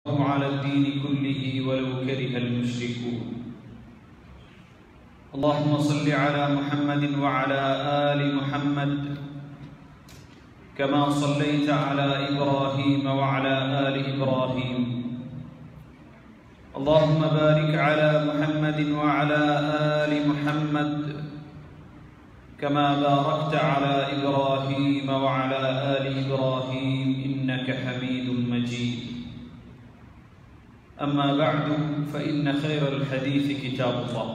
على الدين كله ولو كره المشركون اللهم صل على محمد وعلى آل محمد كما صليت على إبراهيم وعلى آل إبراهيم اللهم بارك على محمد وعلى آل محمد كما باركت على إبراهيم وعلى آل إبراهيم إنك حميد مجيد أما بعد فإن خير الحديث كتاب الله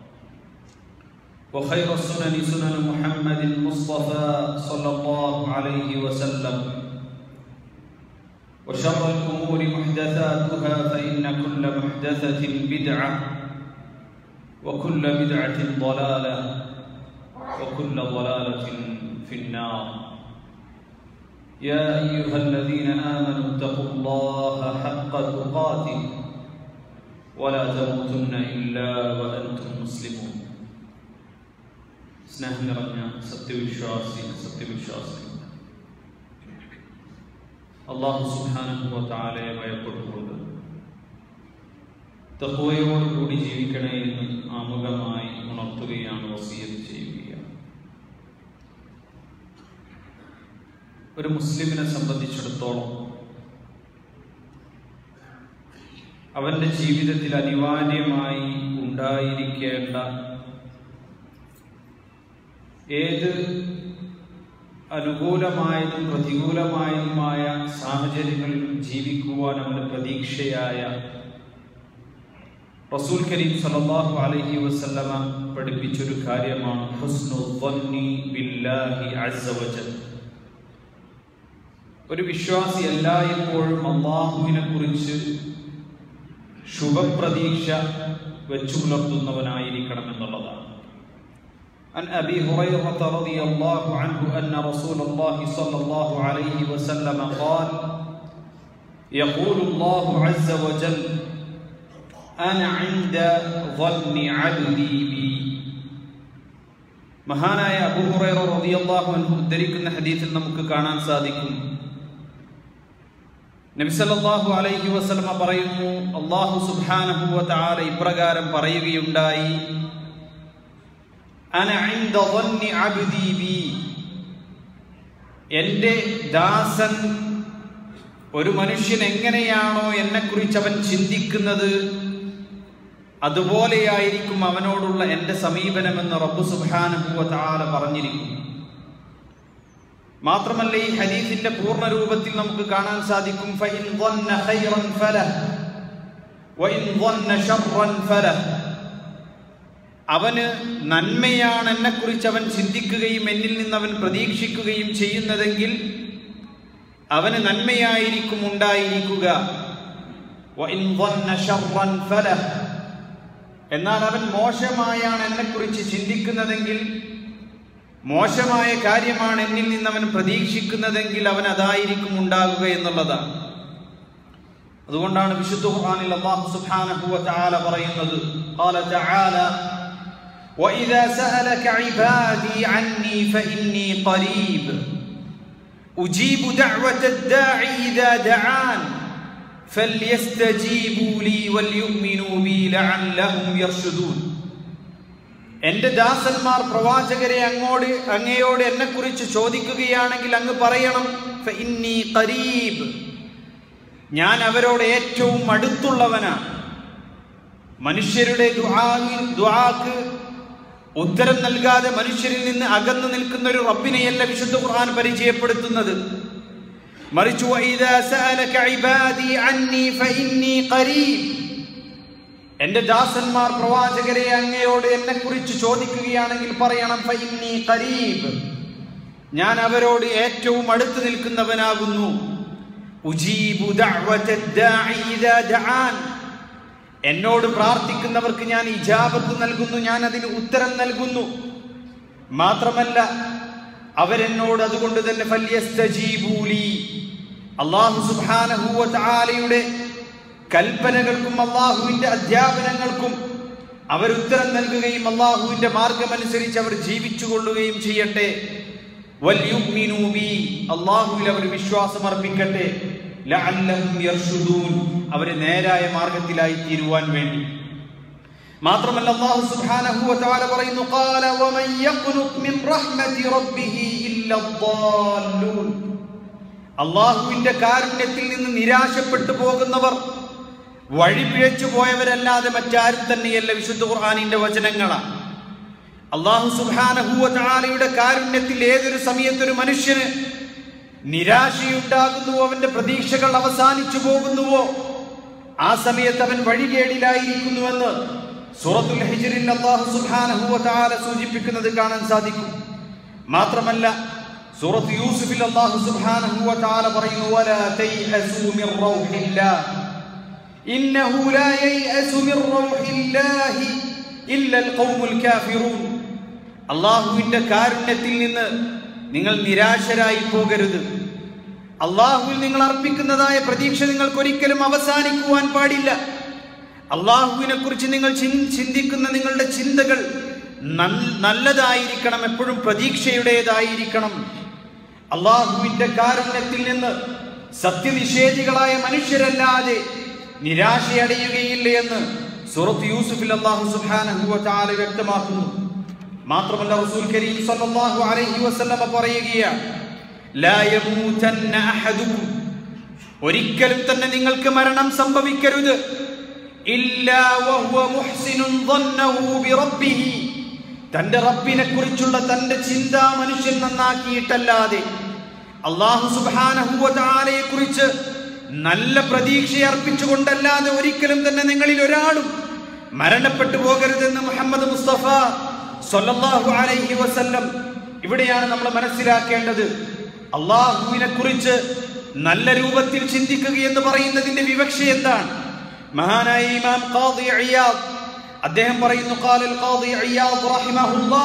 وخير السنن سنن محمد المصطفى صلى الله عليه وسلم وشر الأمور محدثاتها فإن كل محدثة بدعة وكل بدعة ضلالة وكل ضلالة في النار يا أيها الذين آمنوا اتقوا الله حق تقاته ولا تموتن إلا وأنتم مسلمون സ്നേഹം നിറഞ്ഞ സത്യവിശ്വാസി സത്യവിശ്വാസി അള്ളാഹു സുഹാനുഭവത്താലെ ഭയപ്പെട്ടുകൊണ്ട് തഹുവയോടുകൂടി ജീവിക്കണേ എന്ന് ആമുഖമായി ഉണർത്തുകയാണ് വസീയത്ത് ചെയ്യുക ഒരു മുസ്ലിമിനെ സംബന്ധിച്ചിടത്തോളം അവന്റെ ജീവിതത്തിൽ അനിവാര്യമായി ഉണ്ടായിരിക്കേണ്ട ഏത് അനുകൂലമായതും പ്രതികൂലമായതുമായ സാഹചര്യങ്ങളിലും ജീവിക്കുവാൻ അവന് പ്രതീക്ഷയായ റസൂൽ കരീം സല്ലല്ലാഹു അലൈഹി വസല്ലമ പഠിപ്പിച്ചൊരു കാര്യമാണ് ഹുസ്നു ظنി ബില്ലാഹി അസ്സ വജൽ ഒരു വിശ്വാസി എല്ലായ്പ്പോഴും അള്ളാഹുവിനെ കുറിച്ച് ശുഭപ്രതീക്ഷ വെച്ചു പുലർത്തുന്നവനായിരിക്കണം എന്നുള്ളതാണ് عن أبي هريرة رضي الله عنه أن رسول الله صلى الله عليه وسلم قال يقول الله عز وجل أنا عند ظن عبدي بي മഹാനായ അബൂഹുറൈറ റളിയല്ലാഹു അൻഹു ഉദ്ധരിക്കുന്ന ഹദീസിൽ നമുക്ക് കാണാൻ സാധിക്കും നബി സല്ലല്ലാഹു അലൈഹി വസല്ലമ പറയുന്നു അല്ലാഹു സുബ്ഹാനഹു വ തആല ഇപ്രകാരം പറയുകയുണ്ടായി അന ഇൻദ ظن عبدي ബി എൻ്റെ ദാസൻ ഒരു മനുഷ്യൻ എങ്ങനെയാണോ എന്നെക്കുറിച്ച് അവൻ ചിന്തിക്കുന്നത് അതുപോലെയായിരിക്കും അവനോടുള്ള എൻ്റെ സമീപനമെന്ന് റബ്ബു സുബാനുഭൂവ താല പറഞ്ഞിരിക്കുന്നു മാത്രമല്ല ഈ ഹദീസിന്റെ പൂർണ്ണ രൂപത്തിൽ നമുക്ക് കാണാൻ സാധിക്കും ഫഇൻ ظن خيرا فله وإن ظن شرا فله അവന് നന്മയാണ് എന്നെക്കുറിച്ച് അവൻ ചിന്തിക്കുകയും എന്നിൽ നിന്ന് അവൻ പ്രതീക്ഷിക്കുകയും ചെയ്യുന്നതെങ്കിൽ അവന് നന്മയായിരിക്കും ഉണ്ടായിരിക്കുക وإن ظن شرا فله എന്നാൽ അവൻ മോശമായാണ് എന്നെക്കുറിച്ച് ചിന്തിക്കുന്നതെങ്കിൽ മോശമായ കാര്യമാണ് എന്നിൽ നിന്ന് അവൻ പ്രതീക്ഷിക്കുന്നതെങ്കിൽ അവൻ അതായിരിക്കും ഉണ്ടാകുക എന്നുള്ളതാണ് അതുകൊണ്ടാണ് വിശുദ്ധ ഖുർആനിൽ അല്ലാഹു സുബ്ഹാനഹു വ തആല പറയുന്നത് ഖാല തആല وإذا سألك عبادي عني فإني قريب أجيب دعوة الداعي إذا دعان فليستجيبوا لي وليؤمنوا بي لعلهم يرشدون എന്റെ ദാസന്മാർ പ്രവാചകരെ അങ്ങോട് അങ്ങയോട് എന്നെ കുറിച്ച് ചോദിക്കുകയാണെങ്കിൽ അങ്ങ് പറയണം ഫഇന്നി ഖരീബ് ഞാൻ അവരോട് ഏറ്റവും അടുത്തുള്ളവനാണ് മനുഷ്യരുടെ ദുആക്ക് ഉത്തരം നൽകാതെ മനുഷ്യരിൽ നിന്ന് അകന്നു നിൽക്കുന്ന ഒരു റബ്ബിനെയല്ല വിശുദ്ധ ഖുർആൻ പരിചയപ്പെടുത്തുന്നത് മറിച്ചു എന്റെ ദാസന്മാർ പ്രവാചകരെ അങ്ങയോട് എന്നെ കുറിച്ച് ചോദിക്കുകയാണെങ്കിൽ പറയണം ഫൈന്നി ഖരീബ് ഞാൻ അവരോട് ഏറ്റവും അടുത്ത് നിൽക്കുന്നവനാകുന്നു ഉജീബു എന്നോട് പ്രാർത്ഥിക്കുന്നവർക്ക് ഞാൻ ഇജാബത്ത് നൽകുന്നു ഞാൻ അതിന് ഉത്തരം നൽകുന്നു മാത്രമല്ല അവരെന്നോട് അതുകൊണ്ട് തന്നെ ഫല്യസ്തജീബൂലി അള്ളാഹു സുബ്ഹാനഹു തആലയുടെ കൽപ്പനകൾക്കും അള്ളാഹുവിന്റെ അധ്യാപനങ്ങൾക്കും അവരുത്തരം നൽകുകയും അള്ളാഹുവിന്റെ മാർഗമനുസരിച്ച് അവർ ജീവിച്ചു കൊള്ളുകയും ചെയ്യട്ടെ വൽയുഗ്മിനൂ ബി. അള്ളാഹുവിൽ അവർ വിശ്വാസം അർപ്പിക്കട്ടെ ലഅല്ലഹും യർഷുദൂൻ അവര് നേരായ മാർഗത്തിലായി തീരുവാൻ വേണ്ടി മാത്രമല്ല അല്ലാഹു സുബ്ഹാനഹു വ തആല പറയുന്നു ഖാല വമൻ യഖ്നുത് മിൻ റഹ്മതി റബ്ബിഹി ഇല്ല ദ്ദാല്ലൂൻ അള്ളാഹുവിന്റെ കാരുണ്യത്തിൽ നിന്ന് നിരാശപ്പെട്ടു പോകുന്നവർ വഴിപിഴച്ചു പോയവരല്ലാതെ മറ്റാരും തന്നെയല്ല വിശുദ്ധ ഖുർആാനിന്റെ വചനങ്ങളാണ് അള്ളാഹു സുബാനഹുവ താലയുടെ കാരുണ്യത്തിൽ ഏതൊരു സമയത്തൊരു മനുഷ്യന് നിരാശയുണ്ടാകുന്നുവോ അവന്റെ പ്രതീക്ഷകൾ അവസാനിച്ചു പോകുന്നുവോ ആ സമയത്ത് അവൻ വഴികേടിലായിരിക്കുന്നുവെന്ന് സൂറത്തുൽ ഹിജറിൽ അള്ളാഹു സുബാനഹുവ താല സൂചിപ്പിക്കുന്നത് കാണാൻ സാധിക്കും മാത്രമല്ല സൂറത്ത് യൂസുഫിൽ അള്ളാഹു സുബ്ഹാനഹു വ തആല പറയുന്നു വലാ തൈഅസു മിർ റൗഹില്ലാഹ് ഇന്നഹു ലാ യൈഅസു മിർ റൗഹില്ലാഹി ഇല്ലൽ ഖൗമുൽ കാഫിറൂൻ അള്ളാഹുവിന്റെ കാരുണ്യത്തിൽ നിന്ന് നിങ്ങൾ നിരാശരായി പോകരുത് അള്ളാഹുവിൽ നിങ്ങൾ അർപ്പിക്കുന്നതായ പ്രതീക്ഷ നിങ്ങൾക്ക് ഒരിക്കലും അവസാനിക്കുവാൻ പാടില്ല അള്ളാഹുവിനെ കുറിച്ച് നിങ്ങൾ ചിൻ- ചിന്തിക്കുന്ന നിങ്ങളുടെ ചിന്തകൾ നൽ- നല്ലതായിരിക്കണം എപ്പോഴും പ്രതീക്ഷയുടേതായിരിക്കണം അള്ളാഹുവിന്റെ കാരുണ്യത്തിൽ നിന്ന് സത്യനിഷേധികളായ മനുഷ്യരല്ലാതെ നിരാശയടയുകയില്ല എന്ന് സൂറത്ത് യൂസുഫിൽ അള്ളാഹു സുബ്ഹാനഹു വ തആല വ്യക്തമാക്കുന്നു മാത്രമല്ല റസൂൽ കരീം സല്ലല്ലാഹു അലൈഹി വസല്ലമ പറയുകയാണ് ലാ യമൂതന്ന അഹദുക്കും ഒരിക്കലും തന്നെ നിങ്ങൾക്ക് മരണം സംഭവിക്കരുത് ഇല്ലാ വഹുവ മുഹ്സിനുൻ ظنഹു ബിറബ്ബിഹി തന്റെ റബ്ബിനെ കുറിച്ചുള്ള തന്റെ ചിന്ത മനുഷ്യൻ നന്നാക്കിയിട്ടല്ലാതെ അള്ളാഹു സുബ്ഹാനഹു വ തആലയെ കുറിച്ച് നല്ല പ്രതീക്ഷ അർപ്പിച്ചുകൊണ്ടല്ലാതെ ഒരിക്കലും തന്നെ നിങ്ങളിൽ ഒരാളും മരണപ്പെട്ടു പോകരുതെന്ന് മുഹമ്മദ് മുസ്തഫ സല്ലല്ലാഹു അലൈഹി വസല്ലം ഇവിടെയാണ് നമ്മൾ മനസ്സിലാക്കേണ്ടത് അള്ളാഹുവിനെ കുറിച്ച് നല്ല രൂപത്തിൽ ചിന്തിക്കുക എന്ന് പറയുന്നതിന്റെ വിവക്ഷ എന്താണ് മഹാനായ ഇമാം ഖാദി ഇയാദ് അദ്ദേഹം പറയുന്നു قال القاضي عياض رحمه الله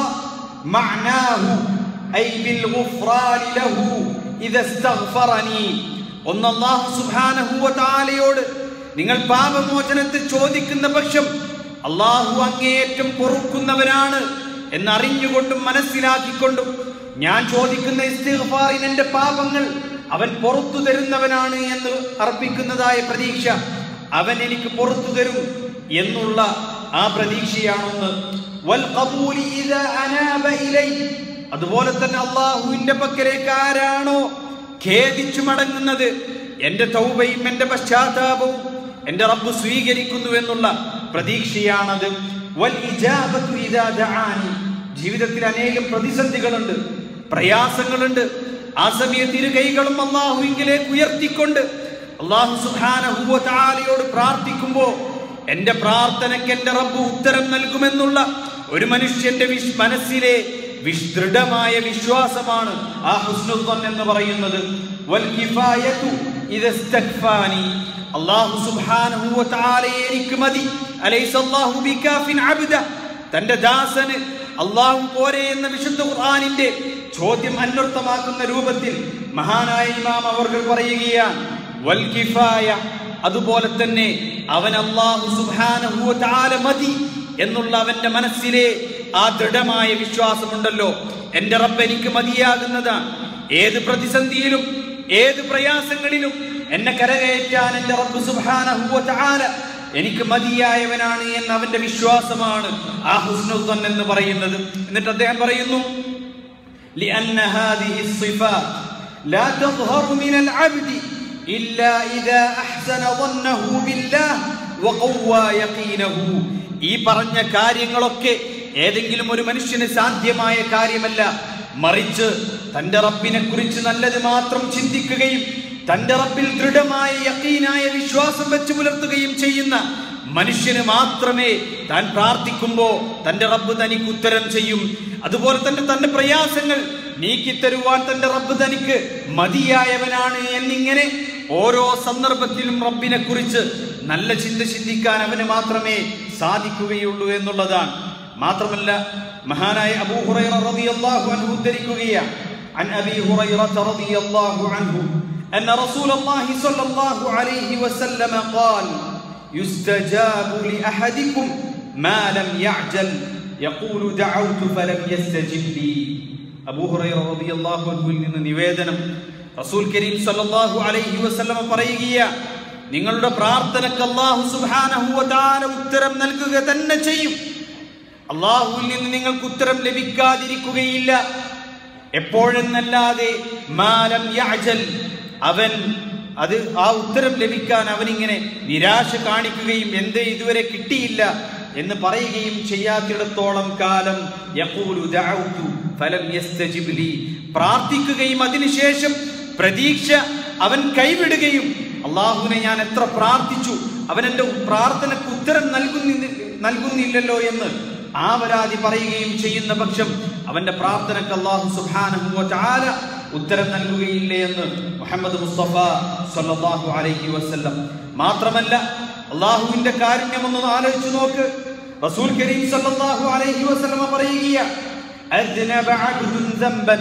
معناه أي بالغفران له إذا استغفرني ഒന്ന് അല്ലാഹു സുബ്ഹാനഹു വ തആലയോട് നിങ്ങൾ പാപമോചനത്തെ ചോദിക്കുന്ന പക്ഷം അള്ളാഹു അങ്ങേയറ്റം പൊറുക്കുന്നവനാണ് എന്നറിഞ്ഞുകൊണ്ടും മനസ്സിലാക്കിക്കൊണ്ടും ഞാൻ ചോദിക്കുന്ന ഇസ്തിഗ്ഫാറിന് എന്റെ പാപങ്ങൾ അവൻ പുറത്തു തരുന്നവനാണ് എന്ന് അർപ്പിക്കുന്നതായ പ്രതീക്ഷ അവൻ എനിക്ക് പുറത്തു തരും എന്നുള്ള ആ പ്രതീക്ഷയാണൊന്ന് വൽ ഖബൂലി ഇദാ അനാബ ഇലൈ അതുപോലെ തന്നെ അള്ളാഹുവിന്റെ പക്കലേക്ക് ആരാണോ ഖേദിച്ചു മടങ്ങുന്നത് എന്റെ തൗബയും എന്റെ പശ്ചാത്താപവും എന്റെ റബ്ബ് സ്വീകരിക്കുന്നു എന്നുള്ള പ്രതീക്ഷയാണത് വൽ ഇജാബത്തു ഇദാ ദആനി ജീവിതത്തിൽ അനേകം പ്രതിസന്ധികളുണ്ട് പ്രയാസങ്ങളുണ്ട് ആ സമയത്ത് ഇരു കൈകളും അള്ളാഹുവിങ്കിലേക്ക് ഉയർത്തിക്കൊണ്ട് അള്ളാഹു സുബ്ഹാനഹു വ തആലയോട് പ്രാർത്ഥിക്കുമ്പോൾ എന്റെ പ്രാർത്ഥനയ്ക്ക് എന്റെ റബ്ബ് ഉത്തരം നൽകുമെന്നുള്ള ഒരു മനുഷ്യന്റെ വിശ് മനസ്സിലെ വിസ്തൃഢമായ വിശ്വാസമാണ് ആ ഹുസ്നുദ്ദൻ എന്ന് പറയുന്നത് വൽ കിഫായതു ഇദസ്തഗ്ഫാനി അല്ലാഹു സുബ്ഹാനഹു വ തആലയെ എനിക്ക് മതി അലൈസ അല്ലാഹു ബികാഫിൻ അബ്ദ തന്റെ ദാസന് അള്ളാഹു പോരെ എന്ന വിശുദ്ധ ഖുർആനിന്റെ ചോദ്യം അന്വർത്ഥമാക്കുന്ന രൂപത്തിൽ മഹാനായ ഇമാം അവർ പറയുകയാണ് വൽ കിഫായ അതുപോലെ തന്നെ അവൻ അള്ളാഹു സുബ്ഹാനഹു വ തആല മതി എന്നുള്ള അവന്റെ മനസ്സിലെ ആ ദൃഢമായ വിശ്വാസമുണ്ടല്ലോ എന്റെ റബ്ബ് എനിക്ക് മതിയാകുന്നതാണ് ഏത് പ്രതിസന്ധിയിലും ഏത് പ്രയാസങ്ങളിലും എന്നെ കരകയറ്റാൻ എന്റെ റബ്ബ് സുബ്ഹാനഹു വ തആല എനിക്ക് മതിയായവനാണ് എന്ന അവന്റെ വിശ്വാസമാണ് ആ ഹുസ്നുദ്ദൻ എന്ന് പറയുന്നത് എന്നിട്ട് അദ്ദേഹം പറയുന്നു لأن هذه الصفات لا تظهر من العبد إلا إذا أحسن ظنه بالله وقوى يقينه ഈ പറഞ്ഞ കാര്യങ്ങളൊക്കെ ഏതെങ്കിലും ഒരു മനുഷ്യന് സാധ്യമായ കാര്യമല്ല മറിച്ച് തന്റെ റബ്ബിനെ കുറിച്ച് നല്ലത് മാത്രം ചിന്തിക്കുകയും തന്റെ റബ്ബിൽ ദൃഢമായ യക്കീനായ വിശ്വാസം വെച്ച് പുലർത്തുകയും ചെയ്യുന്ന മനുഷ്യന് മാത്രമേ താൻ പ്രാർത്ഥിക്കുമ്പോ തന്റെ റബ്ബ് തനിക്ക് ഉത്തരം ചെയ്യും അതുപോലെ തന്നെ തന്റെ പ്രയാസങ്ങൾ നീക്കിത്തരുവാൻ തന്റെ റബ്ബ് തനിക്ക് മതിയായവനാണ് എന്നിങ്ങനെ ഓരോ സന്ദർഭത്തിലും റബ്ബിനെ കുറിച്ച് നല്ല ചിന്ത ചിന്തിക്കാൻ അവന് മാത്രമേ സാധിക്കുകയുള്ളൂ എന്നുള്ളതാണ് മാത്രമല്ല മഹാനായ അബൂ ഹുറൈറ റളിയല്ലാഹു അൻഹു ഉദ്ധരിക്കുകയാണ് عن أبي هريرة رضي الله عنه أن رسول الله صلى الله عليه وسلم قال يستجاب لأحدكم ما لم يعجل يقول دعوت فلم يستجب لي അബൂ ഹുറൈറ റളിയല്ലാഹു അൻഹുവിൽ നിന്ന് നിവേദനം റസൂൽ കരീം സല്ലല്ലാഹു അലൈഹി വസല്ലമ പറയുകയാ നിങ്ങളുടെ പ്രാർത്ഥനക്ക് അല്ലാഹു സുബ്ഹാനഹു വ തആല ഉത്തരം നൽകുക തന്നെ ചെയ്യും അള്ളാഹുവിൽ നിന്ന് നിങ്ങൾക്ക് ഉത്തരം ലഭിക്കാതിരിക്കുകയില്ല എപ്പോഴെന്നല്ലാതെ മാലം യഅജൽ അവൻ അത് ആ ഉത്തരം ലഭിക്കാൻ അവനിങ്ങനെ നിരാശ കാണിക്കുകയും എന്തേ ഇതുവരെ കിട്ടിയില്ല എന്ന് പറയുകയും ചെയ്യാത്തിടത്തോളം കാലം യഖൂലു ദഅഉതു ഫലം യസ്തജിബ് ലി പ്രാർത്ഥിക്കുകയും അതിനുശേഷം പ്രതീക്ഷ അവൻ കൈവിടുകയും അള്ളാഹുവിനെ ഞാൻ എത്ര പ്രാർത്ഥിച്ചു അവൻ എൻ്റെ പ്രാർത്ഥനക്ക് ഉത്തരം നൽകുന്നി നൽകുന്നില്ലല്ലോ എന്ന് ആവരാതി പറയുകയും ചെയ്യുന്ന പക്ഷം അവന്റെ പ്രാർത്ഥനക്ക് അള്ളാഹു സുബ്ഹാനഹു വ തആല ഉത്തരം നൽകുകയില്ലേ എന്ന് മുഹമ്മദ് മുസ്തഫ സല്ലല്ലാഹു അലൈഹി വസല്ലം മാത്രമല്ല അള്ളാഹുവിന്റെ കാരുണ്യം ഒന്ന് ആലോചിച്ചു നോക്ക് റസൂൽ കരീം സല്ലല്ലാഹു അലൈഹി വസല്ലം പറയുകയാ അദ്നബ അബ്ദുൻ ദംബൻ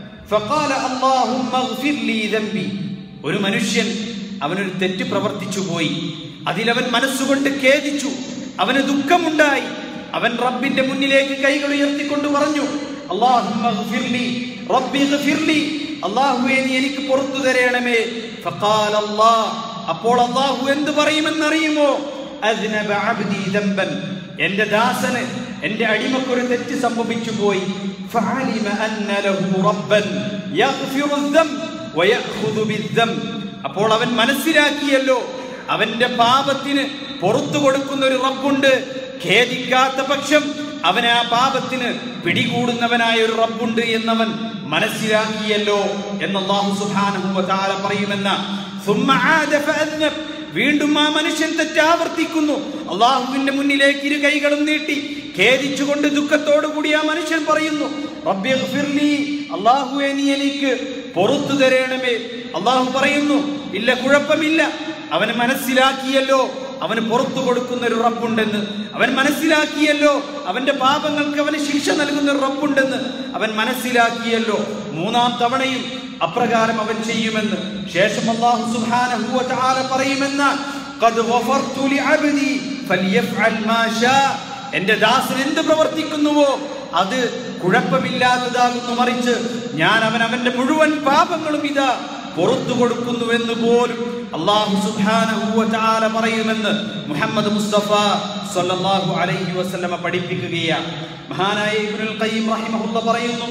ഫഖാല അല്ലാഹുമ്മ اغفر ലി ദംബി ഒരു മനുഷ്യൻ അവനൊരു തെറ്റ് പ്രവർത്തിച്ചു പോയി അതിലവൻ മനസ്സുകൊണ്ട് ഖേദിച്ചു അവന് ദുഃഖമുണ്ടായി അവൻ റബ്ബിന്റെ മുന്നിലേക്ക് കൈകൾ ഉയർത്തിക്കൊണ്ട് പറഞ്ഞു അല്ലാഹുമ്മ اغفر ലി റബ്ബി اغفر ലി അല്ലാഹുവേ നീ എനിക്ക് പുറത്തു തരണമേ ഫഖാല അല്ലാഹ് അപ്പോൾ അല്ലാഹു എന്ത് പറയുമെന്നറിയുമോ അദ്നബ അബ്ദി ദംബൻ എന്റെ ദാസന് എന്റെ അടിമക്കൊരു തെറ്റ് സംഭവിച്ചു പോയി ഫഅലിമ അന്ന ലഹു റബ്ബൻ യഗ്ഫിറു الذنب വയഖുദു ബിദ്ദം അപ്പോൾ അവൻ മനസ്സിലാക്കിയല്ലോ അവന്റെ പാപത്തിന് പുറത്തു കൊടുക്കുന്ന ഒരു റബ്ബുണ്ട് ഖേദിക്കാത്ത പക്ഷം അവൻ ആ പാപത്തിന് പിടികൂടുന്നവനായ ഒരു റബ്ബുണ്ട് എന്നവൻ മനസ്സിലാക്കിയല്ലോ എന്ന് അല്ലാഹു സുബ്ഹാനഹു വ തആല പറയുമെന്ന ثم عاد فأذنب വീണ്ടും ആ മനുഷ്യൻ തെറ്റാവർത്തിക്കുന്നു അള്ളാഹുവിന്റെ മുന്നിലേക്ക് ഇരു കൈകളും നീട്ടി ഖേദിച്ചുകൊണ്ട് ദുഃഖത്തോടു കൂടി ആ മനുഷ്യൻ പറയുന്നു റബ്ബി ഇഗ്ഫിർലി, അള്ളാഹുവേ നീ എനിക്ക് പുറത്തു തരണമേ അള്ളാഹു പറയുന്നു ഇല്ല കുഴപ്പമില്ല അവന് മനസ്സിലാക്കിയല്ലോ അവന് പുറത്തു കൊടുക്കുന്ന ഒരു റബ്ബുണ്ടെന്ന് അവൻ മനസ്സിലാക്കിയല്ലോ അവന്റെ പാപങ്ങൾക്ക് അവന് ശിക്ഷ നൽകുന്ന ഒരു റബ്ബുണ്ടെന്ന് അവൻ മനസ്സിലാക്കിയല്ലോ മൂന്നാം തവണയും അപ്രകാരം അവൻ ചെയ്യുമെന്ന് ശേഷം അല്ലാഹു സുബ്ഹാനഹു വ തആല പറയുമെന്ന് ഖദ് ഗഫർതു ലിഅബ്ദി ഫലിയഫ്അൽ മാ ഷാ എന്റെ ദാസൻ എന്ത് പ്രവർത്തിക്കുന്നുവോ അത് കുഴപ്പമില്ലാത്തതാകുന്നു മറിച്ച് ഞാൻ അവൻ അവന്റെ മുഴുവൻ പാപങ്ങളും ഇതാ പുറത്തു കൊടുക്കുന്നുവെന്ന് പോലും അള്ളാഹു സുബ്ഹാനഹു വ തആല പറയുമെന്ന് മുഹമ്മദ് മുസ്തഫ സല്ലല്ലാഹു അലൈഹി വസല്ലമ പഠിപ്പിക്കുകയാണ് മഹാനായ ഇബ്നുൽ ഖയ്യിം റഹിമഹുള്ള പറയുന്നു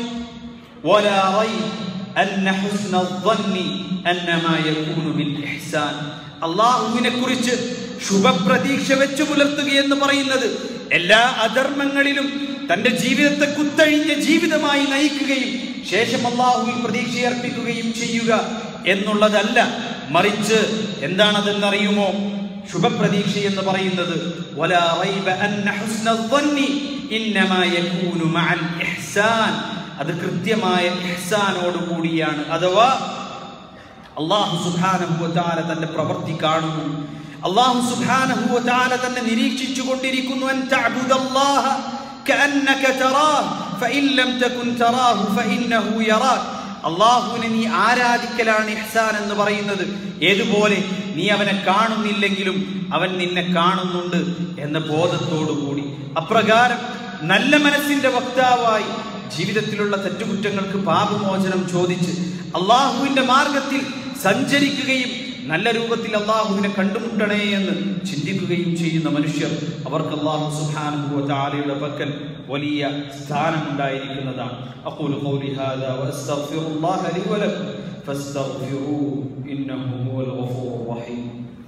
ولا ريب أن حسن الظن أنما يكون بالإحسان അള്ളാഹുവിനെ കുറിച്ച് ശുഭപ്രതീക്ഷ വെച്ച് പുലർത്തുക എന്ന് പറയുന്നത് എല്ലാ അധർമ്മങ്ങളിലും തന്റെ ജീവിതത്തെ കുത്തഴിഞ്ഞ ജീവിതമായി നയിക്കുകയും ശേഷം അള്ളാഹുവിൽ പ്രതീക്ഷയർപ്പിക്കുകയും ചെയ്യുക എന്നുള്ളതല്ല മറിച്ച് എന്താണതെന്നറിയുമോ ശുഭപ്രതീക്ഷ എന്ന് പറയുന്നത് ولا ريب أن حسن الظن إنما يكون مع الإحسان അത് കൃത്യമായ ഇഹ്സാനോട് കൂടിയാണ് അഥവാ അള്ളാഹു സുബ്ഹാനഹു വ തആല തന്റെ പ്രവൃത്തി കാണുന്നു അള്ളാഹു സുബ്ഹാനഹു വ തആല തന്നെ നിരീക്ഷിച്ചു കൊണ്ടിരിക്കുന്നു അൻ തഅബുദല്ലാഹ കഅന്നക തറാഹ് ഫഇൻ ലം തകുൻ തറാഹു ഫഇന്നഹു യറാക് അള്ളാഹുവിനെ നീ ആരാധിക്കലാണ് ഇഹ്സാൻ എന്ന് പറയുന്നത് ഏതുപോലെ നീ അവനെ കാണുന്നില്ലെങ്കിലും അവൻ നിന്നെ കാണുന്നുണ്ട് എന്ന ബോധത്തോടു കൂടി അപ്രകാരം നല്ല മനസ്സിന്റെ വക്താവായി ജീവിതത്തിലുള്ള തെറ്റുകുറ്റങ്ങൾക്ക് പാപമോചനം ചോദിച്ച് അള്ളാഹുവിന്റെ മാർഗത്തിൽ സഞ്ചരിക്കുകയും നല്ല രൂപത്തിൽ അള്ളാഹുവിനെ കണ്ടുമുട്ടണേ എന്ന് ചിന്തിക്കുകയും ചെയ്യുന്ന മനുഷ്യർ അവർക്ക് അള്ളാഹു സുബ്ഹാനഹു താലയുടെ പക്കൽ വലിയ സ്ഥാനമുണ്ടായിരിക്കുന്നതാണ് അഖൂലു ഖൗലി ഹാദാ വഅസ്തഗ്ഫിറുല്ലാഹ ലി വലക്കും ഫസ്തഗ്ഫിറൂഹു ഇന്നഹു ഹുവൽ ഗഫൂറുർ റഹീം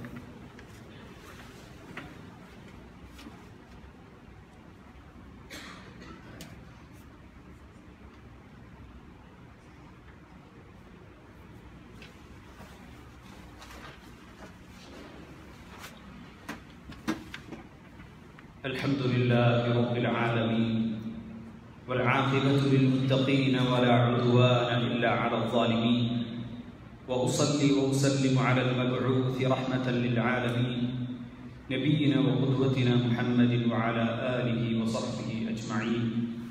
الحمد لله رب العالمين والعاقبة للمتقين ولا عدوان إلا على الظالمين وأصلي وأسلم على المبعوث رحمة للعالمين نبينا وقدوتنا محمد وعلى آله وصحبه أجمعين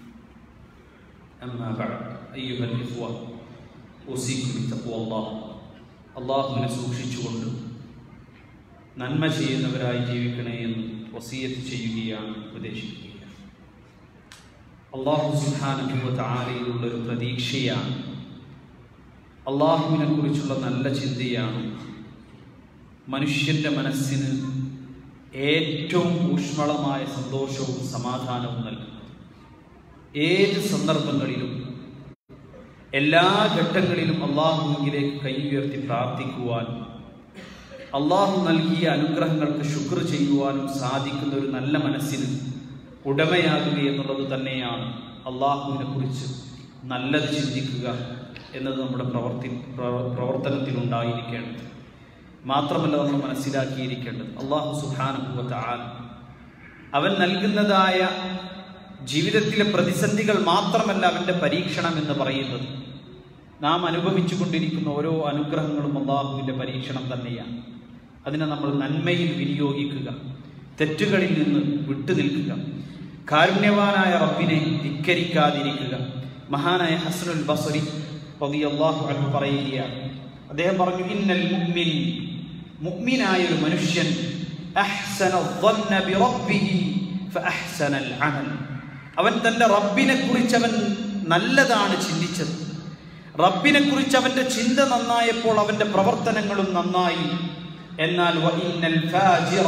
أما بعد أيها الإخوة أوصيكم بتقوى الله الله من സൂക്ഷിച്ചുകൊണ്ട് നന്മ ചെയ്യുന്നവരായി ജീവിക്കണേ എന്ന് വസീയത്ത് ചെയ്യുകയാണ് ഉപദേശിക്കുകയാണ് അള്ളാഹു സുഹാനുഭവ താരയിലുള്ള ഒരു പ്രതീക്ഷയാണ് അള്ളാഹുവിനെ കുറിച്ചുള്ള നല്ല ചിന്തയാണ് മനുഷ്യന്റെ മനസ്സിന് ഏറ്റവും ഊഷ്മളമായ സന്തോഷവും സമാധാനവും നൽകുന്നത് ഏത് സന്ദർഭങ്ങളിലും എല്ലാ ഘട്ടങ്ങളിലും അള്ളാഹുവിലേക്ക് കൈ ഉയർത്തി പ്രാർത്ഥിക്കുവാൻ അള്ളാഹു നൽകിയ അനുഗ്രഹങ്ങൾക്ക് ശുക്ർ ചെയ്യുവാനും സാധിക്കുന്ന ഒരു നല്ല മനസ്സിന് ഉടമയാകുക എന്നുള്ളത് തന്നെയാണ് അള്ളാഹുവിനെ കുറിച്ച് നല്ലത് ചിന്തിക്കുക എന്നത് നമ്മുടെ പ്രവർത്തി പ്രവ- പ്രവർത്തനത്തിലുണ്ടായിരിക്കേണ്ടത് മാത്രമല്ല നമ്മൾ മനസ്സിലാക്കിയിരിക്കേണ്ടത് അള്ളാഹു സുഹാനുഭവത്തെ ആൻ അവൻ നൽകുന്നതായ ജീവിതത്തിലെ പ്രതിസന്ധികൾ മാത്രമല്ല അവൻ്റെ പരീക്ഷണം എന്ന് പറയുന്നത് നാം അനുഭവിച്ചു കൊണ്ടിരിക്കുന്ന ഓരോ അനുഗ്രഹങ്ങളും അള്ളാഹുവിൻ്റെ പരീക്ഷണം തന്നെയാണ് അതിനെ നമ്മൾ നന്മയിൽ വിനിയോഗിക്കുക തെറ്റുകളിൽ നിന്ന് വിട്ടുനിൽക്കുക കാരുണ്യവാനായ റബ്ബിനെ ധിക്കരിക്കാതിരിക്കുക മഹാനായ ഹസനുൽ ബസറി റളിയല്ലാഹു അൻഹു പറയുകയാണ് അദ്ദേഹം പറഞ്ഞു ഇന്നൽ മുഅ്മിൻ മുഅ്മിനായ ഒരു മനുഷ്യൻ അഹ്സന الظن بربه فأحسن العمل അവൻ തന്റെ റബ്ബിനെ കുറിച്ച് അവൻ നല്ലതാണ് ചിന്തിച്ചത് റബ്ബിനെ കുറിച്ച് അവന്റെ ചിന്ത നന്നായപ്പോൾ അവന്റെ പ്രവർത്തനങ്ങളും നന്നായി എന്നാൽ വഇന്നൽ ഫാജിറ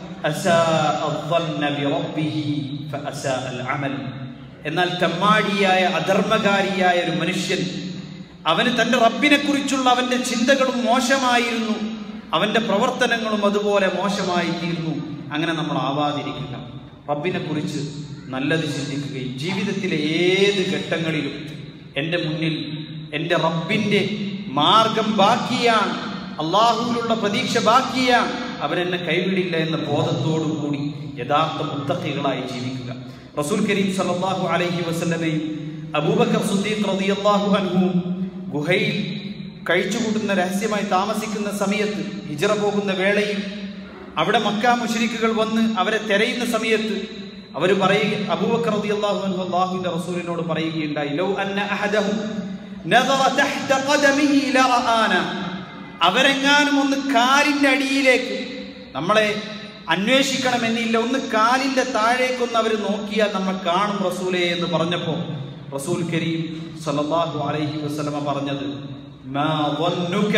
അസാഅ الظن بربه فأساء العمل എന്നാൽ തെമ്മാടിയായ അധർമ്മകാരിയായ ഒരു മനുഷ്യൻ അവന് തന്റെ റബ്ബിനെ കുറിച്ചുള്ള അവന്റെ ചിന്തകളും മോശമായിരുന്നു അവന്റെ പ്രവർത്തനങ്ങളും അതുപോലെ മോശമായി തീർന്നു അങ്ങനെ നമ്മൾ ആവാതിരിക്കുക റബ്ബിനെ കുറിച്ച് നല്ലത് ചിന്തിക്കുകയും ജീവിതത്തിലെ ഏത് ഘട്ടങ്ങളിലും എൻ്റെ മുന്നിൽ എൻ്റെ റബ്ബിൻ്റെ മാർഗം ബാക്കിയാണ് അള്ളാഹുവിലുള്ള പ്രതീക്ഷ ബാക്കിയാണ് അവരെന്നെ കൈവിടില്ല എന്ന ബോധത്തോടു കൂടി യഥാർത്ഥ മുത്തഖികളായി ജീവിക്കുക റസൂൽ കരീം സല്ലല്ലാഹു അലൈഹി വസല്ലമയും അബൂബക്കർ സുദ്ദീഖ് റളിയല്ലാഹു അൻഹുവും ഗുഹയിൽ കഴിച്ചുകൂട്ടുന്ന രഹസ്യമായി താമസിക്കുന്ന സമയത്ത് ഹിജറ പോകുന്ന വേളയിൽ അവിടെ മക്ക മുശ്രിക്കുകൾ വന്ന് അവരെ തെരയുന്ന സമയത്ത് അവർ പറയുക അബൂബക്കർ റളിയല്ലാഹു അൻഹു അല്ലാഹുവിന്റെ റസൂലിനോട് പറയുകയുണ്ടായി ലൗ അന്ന അഹദഹും നദറ തഹ്ത ഖദമിഹി ലറആന അവരെങ്ങാനും ഒന്ന് കാലിന്റെ അടിയിലേക്ക് നമ്മളെ അന്വേഷിക്കണമെന്നില്ല ഒന്ന് കാലിന്റെ താഴേക്കൊന്ന് അവർ നോക്കിയാൽ നമ്മൾ കാണും റസൂലേ എന്ന് പറഞ്ഞപ്പോൾ റസൂൽ കരീം സല്ലല്ലാഹു അലൈഹി വസല്ലമ പറഞ്ഞത് മാ ظنك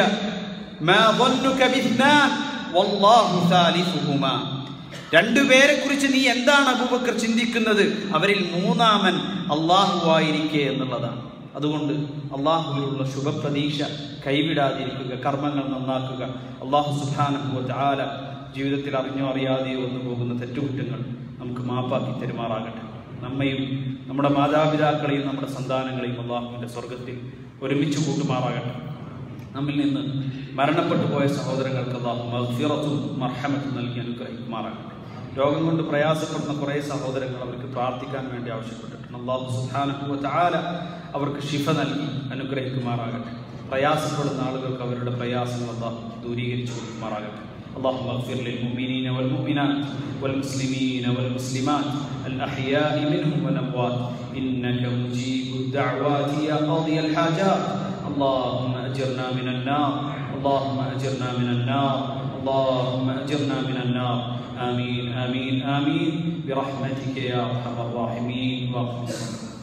മാ ظنك باثنان والله ثالثهما രണ്ടുപേരെ കുറിച്ച് നീ എന്താണ് അബൂബക്കർ ചിന്തിക്കുന്നത് അവരിൽ മൂന്നാമൻ അള്ളാഹു ആയിരിക്കെ എന്നുള്ളതാണ് അതുകൊണ്ട് അള്ളാഹുവിലുള്ള ശുഭപ്രതീക്ഷ കൈവിടാതിരിക്കുക കർമ്മങ്ങൾ നന്നാക്കുക അള്ളാഹു സുഖാനുഭവ ആല ജീവിതത്തിൽ അറിഞ്ഞോ അറിയാതെയോ വന്നു പോകുന്ന തെറ്റുകുറ്റങ്ങൾ നമുക്ക് മാപ്പാക്കി തെരുമാറാകട്ടെ നമ്മയും നമ്മുടെ മാതാപിതാക്കളെയും നമ്മുടെ സന്താനങ്ങളെയും അള്ളാഹുവിൻ്റെ സ്വർഗത്തിൽ ഒരുമിച്ച് കൂട്ടുമാറാകട്ടെ നമ്മിൽ നിന്ന് മരണപ്പെട്ടു പോയ സഹോദരങ്ങൾക്ക് അള്ളാഹു മഗ്ഫിറത്തും മർഹമത്തും നൽകി അനുഗ്രഹിക്കുമാറാകട്ടെ രോഗം കൊണ്ട് പ്രയാസപ്പെടുന്ന കുറേ സഹോദരങ്ങൾ അവർക്ക് പ്രാർത്ഥിക്കാൻ വേണ്ടി ആവശ്യപ്പെട്ടിട്ടുണ്ട് അള്ളാഹു സുബ്ഹാനഹു തആല അവർക്ക് ശിഫ നൽകി അനുഗ്രഹിക്കുമാറാകട്ടെ പ്രയാസപ്പെടുന്ന ആളുകൾക്ക് അവരുടെ പ്രയാസങ്ങൾ അള്ളാഹു ദൂരീകരിച്ചു കൊടുക്കുമാറാകട്ടെ اللهم اغفر للمؤمنين والمؤمنات والمسلمين والمسلمات الأحياء منهم والأموات إنك مجيب الدعوات يا قاضي الحاجات اللهم أجرنا من النار اللهم أجرنا من النار اللهم أجرنا من النار آمين آمين آمين برحمتك يا أرحم الراحمين واقم الصلاة